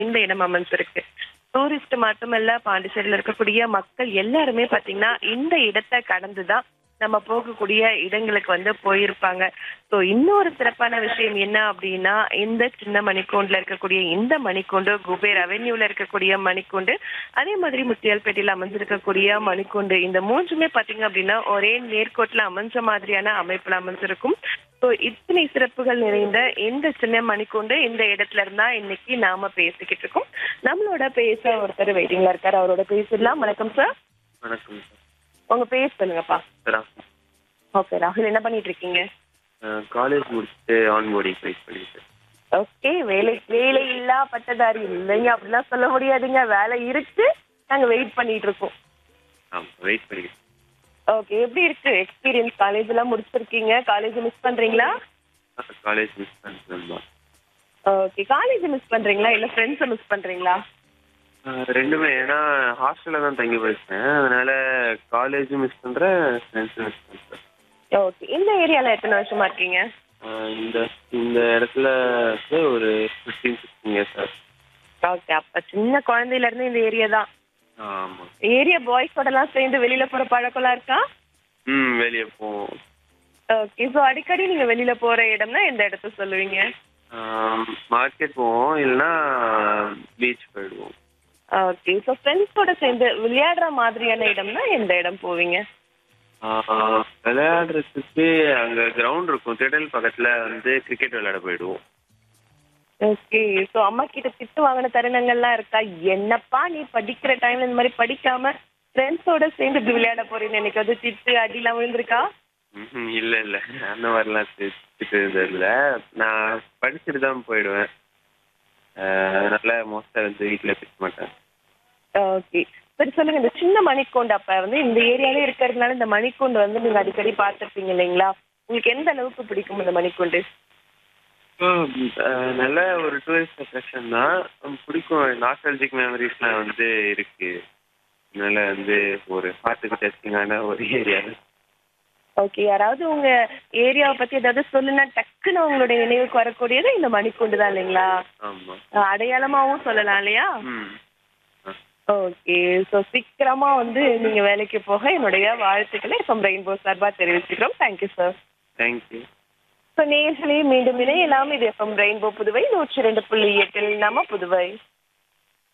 இந்த இடம் அமைஞ்சிருக்கு டூரிஸ்ட் மட்டுமல்ல பாண்டிச்சேரியில இருக்கக்கூடிய மக்கள் எல்லாருமே பாத்தீங்கன்னா இந்த இடத்தை கடந்துதான் நம்ம போகக்கூடிய இடங்களுக்கு வந்து போயிருப்பாங்க ஸோ இன்னொரு சிறப்பான விஷயம் என்ன அப்படின்னா இந்த சின்ன மணிக்கூண்டுல இருக்கக்கூடிய இந்த மணிக்கூண்டு குபேர் அவென்யூல இருக்கக்கூடிய மணிக்கூண்டு அதே மாதிரி முத்தியால்பேட்டையில அமைஞ்சிருக்கக்கூடிய மணிக்கூண்டு இந்த மூன்றுமே பாத்தீங்க அப்படின்னா ஒரே நேர்கோட்டில் அமைஞ்ச மாதிரியான அமைப்புல அமைஞ்சிருக்கும் ஸோ இத்தனை சிறப்புகள் நிறைந்த இந்த சின்ன மணிக்கூண்டு இந்த இடத்துல இருந்தா இன்னைக்கு நாம பேசிக்கிட்டு இருக்கோம் நம்மளோட பேச ஒருத்தர் வெயிட்டிங்ல இருக்காரு அவரோட பேசிடலாம் வணக்கம் சார் வணக்கம் சார் உங்க பேர் சொல்லுங்கப்பா சார் ஓகே ராகுல் என்ன பண்ணிட்டு இருக்கீங்க காலேஜ் முடிச்சுட்டு ஆன் போர்டிங் வெயிட் பண்ணிட்டு ஓகே வேலை வேலை இல்லா பட்டதாரி இல்லைங்க அப்படிலாம் சொல்ல முடியாதுங்க வேலை இருக்கு நாங்க வெயிட் பண்ணிட்டு இருக்கோம் ஆமாம் வெயிட் பண்ணிட்டு ஓகே எப்படி இருக்கு எக்ஸ்பீரியன்ஸ் காலேஜ் எல்லாம் முடிச்சிருக்கீங்க காலேஜ் மிஸ் பண்றீங்களா காலேஜ் மிஸ் பண்ணிட்டு ஓகே காலேஜ் மிஸ் பண்றீங்களா இல்ல ஃப்ரெண்ட்ஸை மிஸ் பண்றீங்களா ரெண்டுமே ஏன்னா ஹாஸ்டலில் தான் தங்கி படிச்சேன் அதனால காலேஜும் மிஸ் பண்ணுறேன் ஃப்ரெண்ட்ஸும் மிஸ் பண்ணுறேன் ஓகே இந்த ஏரியால எத்தனை வருஷமா இருக்கீங்க இந்த இந்த இடத்துல வந்து ஒரு fifteen sixteen years sir okay அப்ப சின்ன குழந்தையில இருந்து இந்த ஏரியா தான் ஆமாம் ஏரியா பாய்ஸோட எல்லாம் சேர்ந்து வெளியில போற பழக்கம்லாம் இருக்கா ம் வெளியே போவோம் ஓகே ஸோ அடிக்கடி நீங்க வெளியில போற இடம்னா எந்த இடத்த சொல்லுவீங்க மார்க்கெட் போவோம் இல்லைன்னா பீச் போயிடுவோம் ஓகே ஸோ ஃப்ரெண்ட்ஸோட சேர்ந்து விளையாடுற மாதிரியான இடம்னா எந்த இடம் போவீங்க ஆஹ் விளையாடுறதுக்கு அங்கே கிரவுண்ட் இருக்கும் திடல் பக்கத்தில் வந்து கிரிக்கெட் விளையாட போயிடுவோம் ஓகே ஸோ அம்மா கிட்ட திட்டு வாங்கின தருணங்கள்லாம் இருக்கா என்னப்பா நீ படிக்கிற டைம்ல இந்த மாதிரி படிக்காம ஃப்ரெண்ட்ஸோட சேர்ந்து இப்படி விளையாட போறேன்னு எனக்கு அது திட்டு அடிலாம் விழுந்திருக்கா ம்ஹும். இல்ல இல்ல அந்த மாதிரிலாம் திட்டு இல்ல நான் படிச்சுட்டு தான் போயிடுவேன் அஹ் அதனால மோஸ்டா வந்து வீட்டுல திட்ட மாட்டேன் ஓகே சரி சொல்லுங்க இந்த சின்ன மணிக்கூண்டு அப்ப வந்து இந்த ஏரியாலே இருக்கிறதுனால இந்த மணிக்கூண்டு வந்து நீங்க அடிக்கடி பார்த்துருப்பீங்க இல்லைங்களா உங்களுக்கு எந்த அளவுக்கு பிடிக்கும் இந்த மணிக்கூண்டு அஹ் நல்ல ஒரு டூரிஸ்ட் அட்ராக்ஷன் தான் உம் பிடிக்கும் நாஸ்டாலஜிக் மெமரிஸ்லாம் வந்து இருக்கு அதனால வந்து ஒரு ஹார்ட்டுக்கு டச்சிங்கான ஒரு ஏரியா ஓகே யாராவது உங்க ஏரியாவை பத்தி ஏதாவது சொல்லுனா டக்குன்னு உங்களுடைய நினைவுக்கு வரக்கூடியது இந்த மணிக்கூண்டு தான் இல்லைங்களா ஆமா அஹ் அடையாளமாவும் சொல்லலாம் இல்லையா ம் ஓகே ஸோ சீக்கிரமா வந்து நீங்க வேலைக்கு போக என்னுடைய வாழ்த்துக்களை ஃப்ரம் ரெயின்போ சார்பா தெரிவிச்சுக்கிறோம் தேங்க்யூ சார் தேங்க்யூ ஸோ நேர்களே மீண்டும் இணையலாம் இது எஃப்எம் ரெயின்போ புதுவை நூற்றி ரெண்டு புள்ளி எட்டில் நம்ம புதுவை